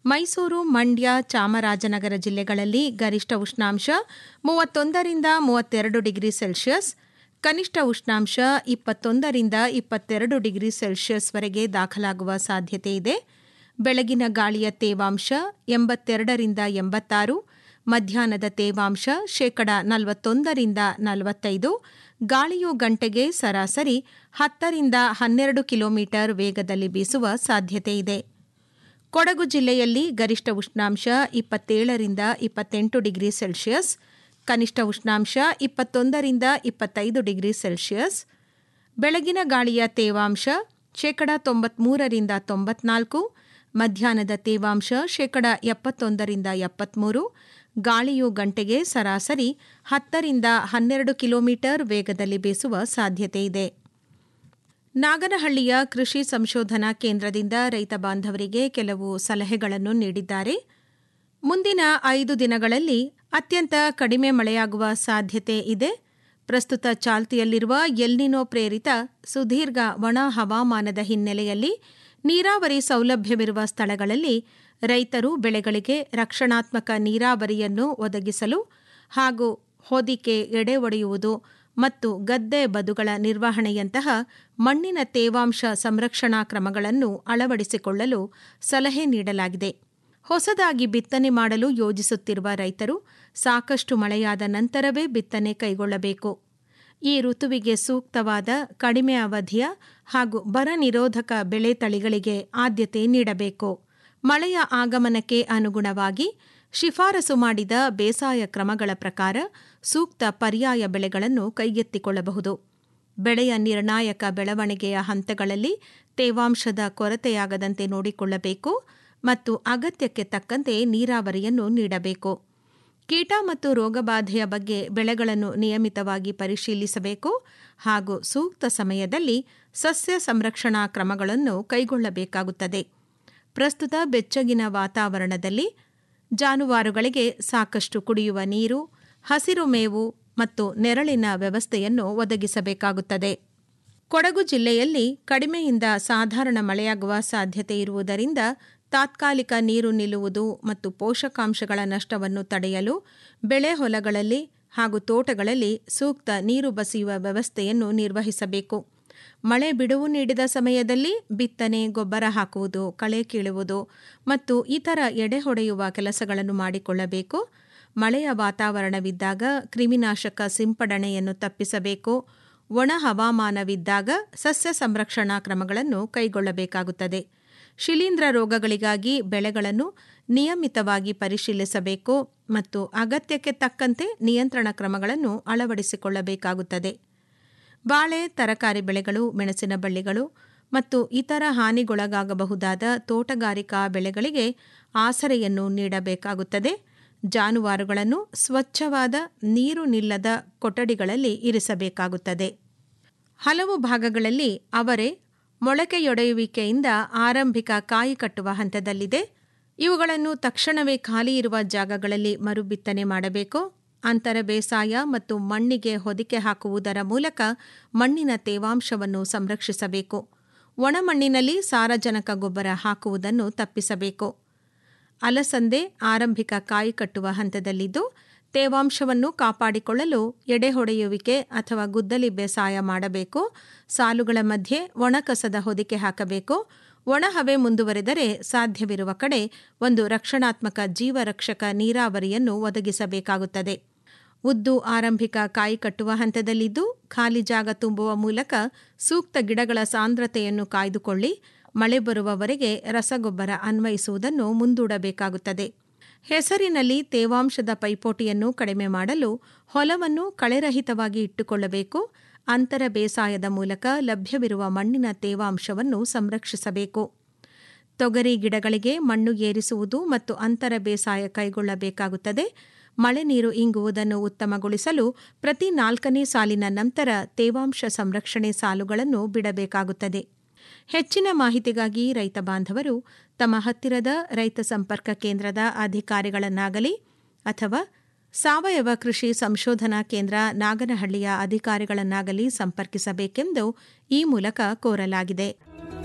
ಮೈಸೂರು ಮಂಡ್ಯ ಚಾಮರಾಜನಗರ ಜಿಲ್ಲೆಗಳಲ್ಲಿ ಗರಿಷ್ಠ ಉಷ್ಣಾಂಶ ಮೂವತ್ತೊಂದರಿಂದ ಮೂವತ್ತೆರಡು ಡಿಗ್ರಿ ಸೆಲ್ಸಿಯಸ್ ಕನಿಷ್ಠ ಉಷ್ಣಾಂಶ ಇಪ್ಪತ್ತೊಂದರಿಂದ ಇಪ್ಪತ್ತೆರಡು ಡಿಗ್ರಿ ಸೆಲ್ಸಿಯಸ್ವರೆಗೆ ದಾಖಲಾಗುವ ಸಾಧ್ಯತೆ ಇದೆ ಬೆಳಗಿನ ಗಾಳಿಯ ತೇವಾಂಶ ಎಂಬತ್ತೆರಡರಿಂದ ಎಂಬತ್ತಾರು ಮಧ್ಯಾಹ್ನದ ತೇವಾಂಶ ಶೇಕಡ ನಲವತ್ತೊಂದರಿಂದ ನಲವತ್ತೈದು ಗಾಳಿಯು ಗಂಟೆಗೆ ಸರಾಸರಿ ಹತ್ತರಿಂದ ಹನ್ನೆರಡು ಕಿಲೋಮೀಟರ್ ವೇಗದಲ್ಲಿ ಬೀಸುವ ಸಾಧ್ಯತೆ ಇದೆ ಕೊಡಗು ಜಿಲ್ಲೆಯಲ್ಲಿ ಗರಿಷ್ಠ ಉಷ್ಣಾಂಶ ಇಪ್ಪತ್ತೇಳರಿಂದ ಇಪ್ಪತ್ತೆಂಟು ಡಿಗ್ರಿ ಸೆಲ್ಸಿಯಸ್ ಕನಿಷ್ಠ ಉಷ್ಣಾಂಶ ಇಪ್ಪತ್ತೊಂದರಿಂದ ಇಪ್ಪತ್ತೈದು ಡಿಗ್ರಿ ಸೆಲ್ಸಿಯಸ್ ಬೆಳಗಿನ ಗಾಳಿಯ ತೇವಾಂಶ ಶೇಕಡ ತೊಂಬತ್ಮೂರರಿಂದ ತೊಂಬತ್ನಾಲ್ಕು ಮಧ್ಯಾಹ್ನದ ತೇವಾಂಶ ಶೇಕಡ ಎಪ್ಪತ್ತೊಂದರಿಂದ ಎಪ್ಪತ್ಮೂರು ಗಾಳಿಯು ಗಂಟೆಗೆ ಸರಾಸರಿ ಹತ್ತರಿಂದ ಹನ್ನೆರಡು ಕಿಲೋಮೀಟರ್ ವೇಗದಲ್ಲಿ ಬೀಸುವ ಸಾಧ್ಯತೆ ಇದೆ ನಾಗನಹಳ್ಳಿಯ ಕೃಷಿ ಸಂಶೋಧನಾ ಕೇಂದ್ರದಿಂದ ರೈತ ಬಾಂಧವರಿಗೆ ಕೆಲವು ಸಲಹೆಗಳನ್ನು ನೀಡಿದ್ದಾರೆ ಮುಂದಿನ ಐದು ದಿನಗಳಲ್ಲಿ ಅತ್ಯಂತ ಕಡಿಮೆ ಮಳೆಯಾಗುವ ಸಾಧ್ಯತೆ ಇದೆ ಪ್ರಸ್ತುತ ಚಾಲ್ತಿಯಲ್ಲಿರುವ ಎಲ್ನಿನೋ ಪ್ರೇರಿತ ಸುದೀರ್ಘ ಒಣ ಹವಾಮಾನದ ಹಿನ್ನೆಲೆಯಲ್ಲಿ ನೀರಾವರಿ ಸೌಲಭ್ಯವಿರುವ ಸ್ಥಳಗಳಲ್ಲಿ ರೈತರು ಬೆಳೆಗಳಿಗೆ ರಕ್ಷಣಾತ್ಮಕ ನೀರಾವರಿಯನ್ನು ಒದಗಿಸಲು ಹಾಗೂ ಹೊದಿಕೆ ಎಡೆ ಒಡೆಯುವುದು ಮತ್ತು ಗದ್ದೆ ಬದುಗಳ ನಿರ್ವಹಣೆಯಂತಹ ಮಣ್ಣಿನ ತೇವಾಂಶ ಸಂರಕ್ಷಣಾ ಕ್ರಮಗಳನ್ನು ಅಳವಡಿಸಿಕೊಳ್ಳಲು ಸಲಹೆ ನೀಡಲಾಗಿದೆ ಹೊಸದಾಗಿ ಬಿತ್ತನೆ ಮಾಡಲು ಯೋಜಿಸುತ್ತಿರುವ ರೈತರು ಸಾಕಷ್ಟು ಮಳೆಯಾದ ನಂತರವೇ ಬಿತ್ತನೆ ಕೈಗೊಳ್ಳಬೇಕು ಈ ಋತುವಿಗೆ ಸೂಕ್ತವಾದ ಕಡಿಮೆ ಅವಧಿಯ ಹಾಗೂ ಬರ ನಿರೋಧಕ ಬೆಳೆ ತಳಿಗಳಿಗೆ ಆದ್ಯತೆ ನೀಡಬೇಕು ಮಳೆಯ ಆಗಮನಕ್ಕೆ ಅನುಗುಣವಾಗಿ ಶಿಫಾರಸು ಮಾಡಿದ ಬೇಸಾಯ ಕ್ರಮಗಳ ಪ್ರಕಾರ ಸೂಕ್ತ ಪರ್ಯಾಯ ಬೆಳೆಗಳನ್ನು ಕೈಗೆತ್ತಿಕೊಳ್ಳಬಹುದು ಬೆಳೆಯ ನಿರ್ಣಾಯಕ ಬೆಳವಣಿಗೆಯ ಹಂತಗಳಲ್ಲಿ ತೇವಾಂಶದ ಕೊರತೆಯಾಗದಂತೆ ನೋಡಿಕೊಳ್ಳಬೇಕು ಮತ್ತು ಅಗತ್ಯಕ್ಕೆ ತಕ್ಕಂತೆ ನೀರಾವರಿಯನ್ನು ನೀಡಬೇಕು ಕೀಟ ಮತ್ತು ರೋಗಬಾಧೆಯ ಬಗ್ಗೆ ಬೆಳೆಗಳನ್ನು ನಿಯಮಿತವಾಗಿ ಪರಿಶೀಲಿಸಬೇಕು ಹಾಗೂ ಸೂಕ್ತ ಸಮಯದಲ್ಲಿ ಸಸ್ಯ ಸಂರಕ್ಷಣಾ ಕ್ರಮಗಳನ್ನು ಕೈಗೊಳ್ಳಬೇಕಾಗುತ್ತದೆ ಪ್ರಸ್ತುತ ಬೆಚ್ಚಗಿನ ವಾತಾವರಣದಲ್ಲಿ ಜಾನುವಾರುಗಳಿಗೆ ಸಾಕಷ್ಟು ಕುಡಿಯುವ ನೀರು ಹಸಿರು ಮೇವು ಮತ್ತು ನೆರಳಿನ ವ್ಯವಸ್ಥೆಯನ್ನು ಒದಗಿಸಬೇಕಾಗುತ್ತದೆ ಕೊಡಗು ಜಿಲ್ಲೆಯಲ್ಲಿ ಕಡಿಮೆಯಿಂದ ಸಾಧಾರಣ ಮಳೆಯಾಗುವ ಸಾಧ್ಯತೆ ಇರುವುದರಿಂದ ತಾತ್ಕಾಲಿಕ ನೀರು ನಿಲ್ಲುವುದು ಮತ್ತು ಪೋಷಕಾಂಶಗಳ ನಷ್ಟವನ್ನು ತಡೆಯಲು ಬೆಳೆ ಹೊಲಗಳಲ್ಲಿ ಹಾಗೂ ತೋಟಗಳಲ್ಲಿ ಸೂಕ್ತ ನೀರು ಬಸಿಯುವ ವ್ಯವಸ್ಥೆಯನ್ನು ನಿರ್ವಹಿಸಬೇಕು ಮಳೆ ಬಿಡುವು ನೀಡಿದ ಸಮಯದಲ್ಲಿ ಬಿತ್ತನೆ ಗೊಬ್ಬರ ಹಾಕುವುದು ಕಳೆ ಕೀಳುವುದು ಮತ್ತು ಇತರ ಎಡೆ ಹೊಡೆಯುವ ಕೆಲಸಗಳನ್ನು ಮಾಡಿಕೊಳ್ಳಬೇಕು ಮಳೆಯ ವಾತಾವರಣವಿದ್ದಾಗ ಕ್ರಿಮಿನಾಶಕ ಸಿಂಪಡಣೆಯನ್ನು ತಪ್ಪಿಸಬೇಕು ಒಣ ಹವಾಮಾನವಿದ್ದಾಗ ಸಸ್ಯ ಸಂರಕ್ಷಣಾ ಕ್ರಮಗಳನ್ನು ಕೈಗೊಳ್ಳಬೇಕಾಗುತ್ತದೆ ಶಿಲೀಂಧ್ರ ರೋಗಗಳಿಗಾಗಿ ಬೆಳೆಗಳನ್ನು ನಿಯಮಿತವಾಗಿ ಪರಿಶೀಲಿಸಬೇಕು ಮತ್ತು ಅಗತ್ಯಕ್ಕೆ ತಕ್ಕಂತೆ ನಿಯಂತ್ರಣ ಕ್ರಮಗಳನ್ನು ಅಳವಡಿಸಿಕೊಳ್ಳಬೇಕಾಗುತ್ತದೆ ಬಾಳೆ ತರಕಾರಿ ಬೆಳೆಗಳು ಮೆಣಸಿನ ಬಳ್ಳಿಗಳು ಮತ್ತು ಇತರ ಹಾನಿಗೊಳಗಾಗಬಹುದಾದ ತೋಟಗಾರಿಕಾ ಬೆಳೆಗಳಿಗೆ ಆಸರೆಯನ್ನು ನೀಡಬೇಕಾಗುತ್ತದೆ ಜಾನುವಾರುಗಳನ್ನು ಸ್ವಚ್ಛವಾದ ನೀರು ನಿಲ್ಲದ ಕೊಠಡಿಗಳಲ್ಲಿ ಇರಿಸಬೇಕಾಗುತ್ತದೆ ಹಲವು ಭಾಗಗಳಲ್ಲಿ ಅವರೆ ಮೊಳಕೆಯೊಡೆಯುವಿಕೆಯಿಂದ ಆರಂಭಿಕ ಕಾಯಿ ಕಟ್ಟುವ ಹಂತದಲ್ಲಿದೆ ಇವುಗಳನ್ನು ತಕ್ಷಣವೇ ಖಾಲಿ ಇರುವ ಜಾಗಗಳಲ್ಲಿ ಮರುಬಿತ್ತನೆ ಮಾಡಬೇಕು ಅಂತರ ಬೇಸಾಯ ಮತ್ತು ಮಣ್ಣಿಗೆ ಹೊದಿಕೆ ಹಾಕುವುದರ ಮೂಲಕ ಮಣ್ಣಿನ ತೇವಾಂಶವನ್ನು ಸಂರಕ್ಷಿಸಬೇಕು ಒಣಮಣ್ಣಿನಲ್ಲಿ ಸಾರಜನಕ ಗೊಬ್ಬರ ಹಾಕುವುದನ್ನು ತಪ್ಪಿಸಬೇಕು ಅಲಸಂದೆ ಆರಂಭಿಕ ಕಾಯಿ ಕಟ್ಟುವ ಹಂತದಲ್ಲಿದ್ದು ತೇವಾಂಶವನ್ನು ಕಾಪಾಡಿಕೊಳ್ಳಲು ಎಡೆಹೊಡೆಯುವಿಕೆ ಅಥವಾ ಗುದ್ದಲಿ ಬೇಸಾಯ ಮಾಡಬೇಕು ಸಾಲುಗಳ ಮಧ್ಯೆ ಒಣಕಸದ ಹೊದಿಕೆ ಹಾಕಬೇಕು ಒಣಹವೆ ಮುಂದುವರೆದರೆ ಸಾಧ್ಯವಿರುವ ಕಡೆ ಒಂದು ರಕ್ಷಣಾತ್ಮಕ ಜೀವರಕ್ಷಕ ನೀರಾವರಿಯನ್ನು ಒದಗಿಸಬೇಕಾಗುತ್ತದೆ ಉದ್ದು ಆರಂಭಿಕ ಕಾಯಿ ಕಟ್ಟುವ ಹಂತದಲ್ಲಿದ್ದು ಖಾಲಿ ಜಾಗ ತುಂಬುವ ಮೂಲಕ ಸೂಕ್ತ ಗಿಡಗಳ ಸಾಂದ್ರತೆಯನ್ನು ಕಾಯ್ದುಕೊಳ್ಳಿ ಮಳೆ ಬರುವವರೆಗೆ ರಸಗೊಬ್ಬರ ಅನ್ವಯಿಸುವುದನ್ನು ಮುಂದೂಡಬೇಕಾಗುತ್ತದೆ ಹೆಸರಿನಲ್ಲಿ ತೇವಾಂಶದ ಪೈಪೋಟಿಯನ್ನು ಕಡಿಮೆ ಮಾಡಲು ಹೊಲವನ್ನು ಕಳೆರಹಿತವಾಗಿ ಇಟ್ಟುಕೊಳ್ಳಬೇಕು ಅಂತರ ಬೇಸಾಯದ ಮೂಲಕ ಲಭ್ಯವಿರುವ ಮಣ್ಣಿನ ತೇವಾಂಶವನ್ನು ಸಂರಕ್ಷಿಸಬೇಕು ತೊಗರಿ ಗಿಡಗಳಿಗೆ ಮಣ್ಣು ಏರಿಸುವುದು ಮತ್ತು ಅಂತರ ಬೇಸಾಯ ಕೈಗೊಳ್ಳಬೇಕಾಗುತ್ತದೆ ಮಳೆ ನೀರು ಇಂಗುವುದನ್ನು ಉತ್ತಮಗೊಳಿಸಲು ಪ್ರತಿ ನಾಲ್ಕನೇ ಸಾಲಿನ ನಂತರ ತೇವಾಂಶ ಸಂರಕ್ಷಣೆ ಸಾಲುಗಳನ್ನು ಬಿಡಬೇಕಾಗುತ್ತದೆ ಹೆಚ್ಚಿನ ಮಾಹಿತಿಗಾಗಿ ರೈತ ಬಾಂಧವರು ತಮ್ಮ ಹತ್ತಿರದ ರೈತ ಸಂಪರ್ಕ ಕೇಂದ್ರದ ಅಧಿಕಾರಿಗಳನ್ನಾಗಲಿ ಅಥವಾ ಸಾವಯವ ಕೃಷಿ ಸಂಶೋಧನಾ ಕೇಂದ್ರ ನಾಗನಹಳ್ಳಿಯ ಅಧಿಕಾರಿಗಳನ್ನಾಗಲಿ ಸಂಪರ್ಕಿಸಬೇಕೆಂದು ಈ ಮೂಲಕ ಕೋರಲಾಗಿದೆ